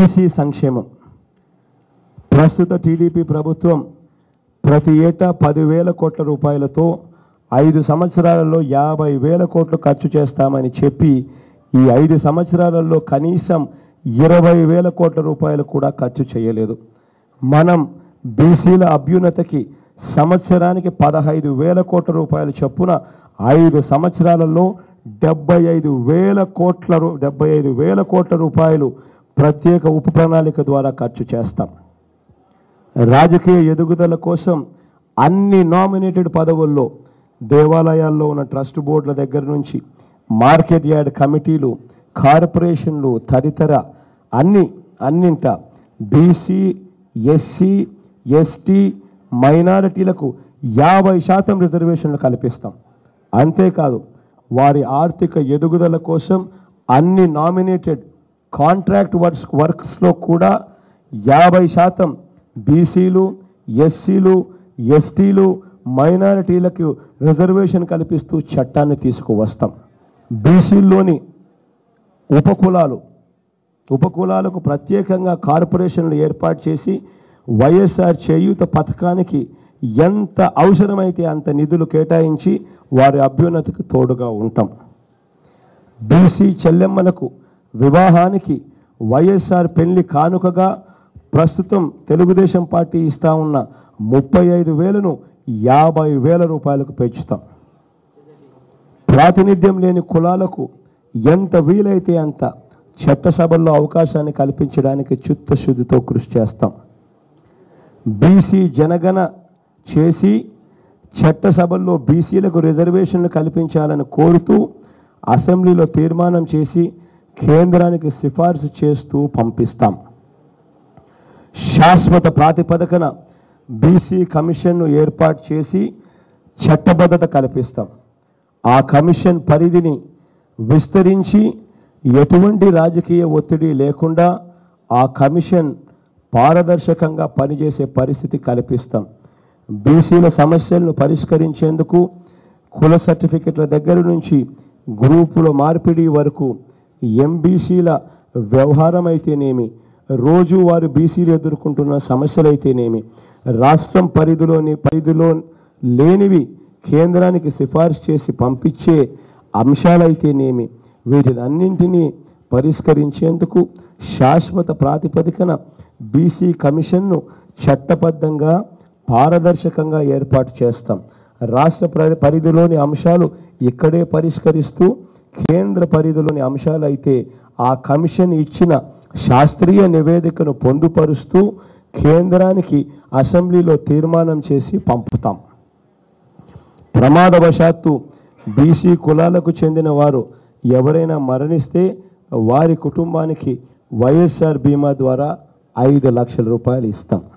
BC సంక్షేమం ప్రస్తుత TDP ప్రభుత్వం ప్రతి ఏటా పదివేల కోట్ల రూపాయలతో ఐదు సంవత్సరాలలో యాభై వేల కోట్లు ఖర్చు చేస్తామని చెప్పి ఈ ఐదు సంవత్సరాలలో కనీసం ఇరవై వేల కోట్ల రూపాయలు కూడా ఖర్చు చేయలేదు మనం బీసీల అభ్యున్నతికి సంవత్సరానికి పదహైదు వేల కోట్ల రూపాయల చొప్పున ఐదు సంవత్సరాలలో డెబ్బై ఐదు వేల కోట్ల రూ- డెబ్బై ఐదు వేల కోట్ల రూపాయలు ప్రత్యేక ఉప ప్రణాళిక ద్వారా ఖర్చు చేస్తాం రాజకీయ ఎదుగుదల కోసం అన్ని నామినేటెడ్ పదవుల్లో దేవాలయాల్లో ఉన్న ట్రస్ట్ బోర్డుల దగ్గర నుంచి మార్కెట్ యార్డ్ కమిటీలు కార్పొరేషన్లు తదితర అన్ని అన్నింట బీసీ ఎస్సీ ఎస్టీ మైనారిటీలకు యాభై శాతం రిజర్వేషన్లు కల్పిస్తాం అంతేకాదు వారి ఆర్థిక ఎదుగుదల కోసం అన్ని నామినేటెడ్ కాంట్రాక్ట్ వర్క్స్ వర్క్స్లో కూడా యాభై శాతం బీసీలు ఎస్సీలు ఎస్టీలు మైనారిటీలకు రిజర్వేషన్ కల్పిస్తూ చట్టాన్ని తీసుకువస్తాం బీసీల్లోని ఉపకులాలు ఉపకులాలకు ప్రత్యేకంగా కార్పొరేషన్లు ఏర్పాటు చేసి వైఎస్ఆర్ చేయూత పథకానికి ఎంత అవసరమైతే అంత నిధులు కేటాయించి వారి అభ్యున్నతికి తోడుగా ఉంటాం బీసీ చెల్లెమ్మలకు వివాహానికి వైఎస్ఆర్ పెళ్లి కానుకగా ప్రస్తుతం తెలుగుదేశం పార్టీ ఇస్తా ఉన్న ముప్పై ఐదు వేలను యాభై వేల రూపాయలకు పెంచుతాం ప్రాతినిధ్యం లేని కులాలకు ఎంత వీలైతే అంత చట్టసభల్లో అవకాశాన్ని కల్పించడానికి చిత్తశుద్ధితో కృషి చేస్తాం బీసీ జనగణ చేసి చట్టసభల్లో బీసీలకు రిజర్వేషన్లు కల్పించాలని కోరుతూ అసెంబ్లీలో తీర్మానం చేసి కేంద్రానికి సిఫార్సు చేస్తూ పంపిస్తాం శాశ్వత ప్రాతిపదికన బీసీ కమిషన్ను ఏర్పాటు చేసి చట్టబద్ధత కల్పిస్తాం ఆ కమిషన్ పరిధిని విస్తరించి ఎటువంటి రాజకీయ ఒత్తిడి లేకుండా ఆ కమిషన్ పారదర్శకంగా పనిచేసే పరిస్థితి కల్పిస్తాం బీసీల సమస్యలను పరిష్కరించేందుకు కుల సర్టిఫికెట్ల దగ్గర నుంచి గ్రూపుల మార్పిడి వరకు ఎంబీసీల వ్యవహారం అయితేనేమి రోజు వారు బీసీలు ఎదుర్కొంటున్న సమస్యలైతేనేమి రాష్ట్రం పరిధిలోని పరిధిలో లేనివి కేంద్రానికి సిఫార్సు చేసి పంపించే అంశాలైతేనేమి వీటిని అన్నింటినీ పరిష్కరించేందుకు శాశ్వత ప్రాతిపదికన బీసీ కమిషన్ను చట్టబద్ధంగా పారదర్శకంగా ఏర్పాటు చేస్తాం రాష్ట్ర ప్ర- పరిధిలోని అంశాలు ఇక్కడే పరిష్కరిస్తూ కేంద్ర పరిధిలోని అంశాలు అయితే ఆ కమిషన్ ఇచ్చిన శాస్త్రీయ నివేదికను పొందుపరుస్తూ కేంద్రానికి అసెంబ్లీలో తీర్మానం చేసి పంపుతాం ప్రమాదవశాత్తు బీసీ కులాలకు చెందిన వారు ఎవరైనా మరణిస్తే వారి కుటుంబానికి వైఎస్ఆర్ బీమా ద్వారా ఐదు లక్షల రూపాయలు ఇస్తాం